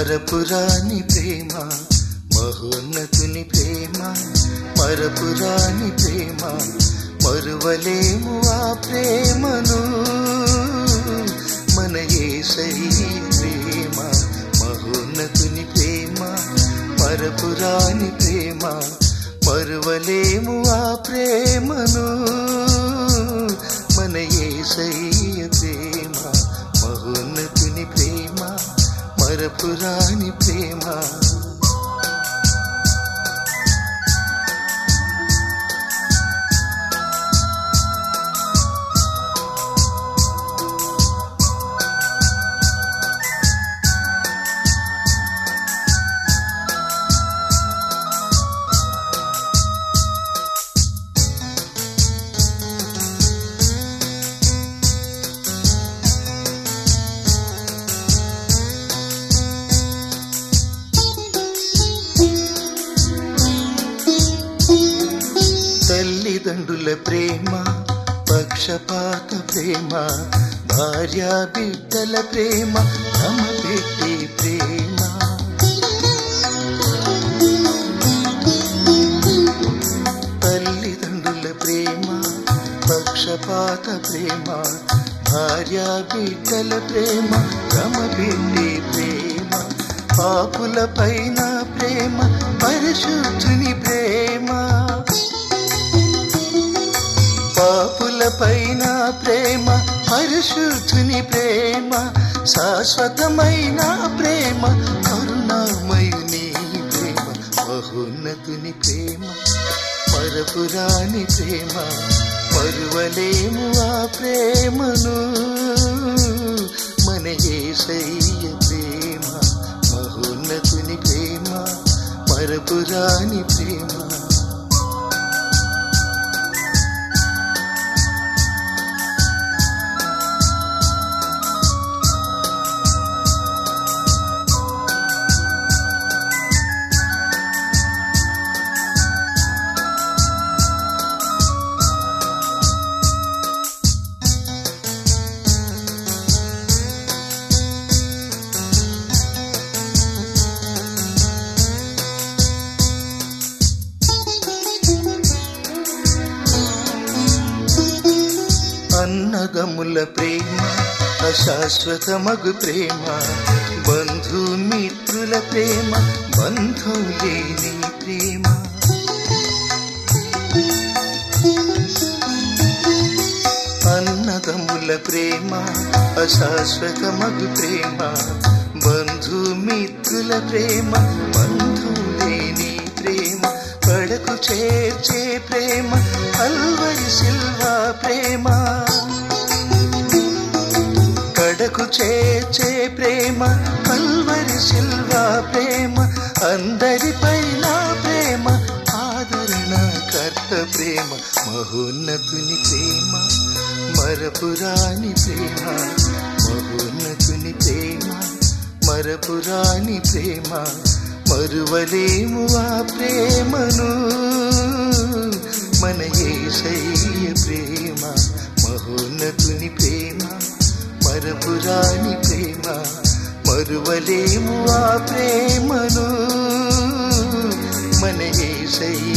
మరపురాని ప్రేమ మహోన్నతుని ప్రేమ మరపురాని ప్రేమ మరువలేము ఆ ప్రేమను మన యేసయ్య ప్రేమ మహోన్నతుని ప్రేమ మరపురాని ప్రేమ మరువలేము ఆ ప్రేమను మన యేసయ్య ప్రేమ మహోన్నతుని ప్రేమ మరపురాని ప్రేమ తల్లిదండ్రుల ప్రేమ పక్షపాత ప్రేమ భార్య బిడ్డల ప్రేమ తమ పెట్టి ప్రేమ తల్లిదండ్రుల ప్రేమ పక్షపాత ప్రేమ భార్య బిడ్డల ప్రేమ తమ పెట్టి ప్రేమ పాపుల పైన ప్రేమ పరిశుద్ధుని ప్రేమ పాపుల పైన ప్రేమ పరిశుద్ధుని ప్రేమ శాశ్వతమైన ప్రేమ కరుణామయుని ప్రేమ మహోన్నతుని ప్రేమ మరపురాని ప్రేమ మరువలేము ఆ ప్రేమను మన యేసయ్య ప్రేమ మహోన్నతుని ప్రేమ మరపురాని ప్రేమ అన్నదముల ప్రేమ అశాశ్వతమగు ప్రేమ బంధుమిత్రుల ప్రేమ బంధం లేని ప్రేమ అన్నదముల ప్రేమ అశాశ్వతమగు ప్రేమ బంధుమిత్రుల ప్రేమ బంధం లేని ప్రేమ కడకు చేర్చే ప్రేమ అల్వరి సిల్వా ప్రేమ కడకు చేర్చే ప్రేమ కల్వరి సిల్వా ప్రేమ అందరిపైన ప్రేమ ఆదరణ కర్త ప్రేమ మహోన్నతుని ప్రేమ మరపురాని ప్రేమ మహోన్నతుని ప్రేమ మరపురాని ప్రేమ మరువలేము ఆ ప్రేమను మన యేసయ్య ప్రేమ మహోన్నతుని ప్రేమ మరపురాని ప్రేమ మరువలేము ఆ ప్రేమను మన యేసయ్య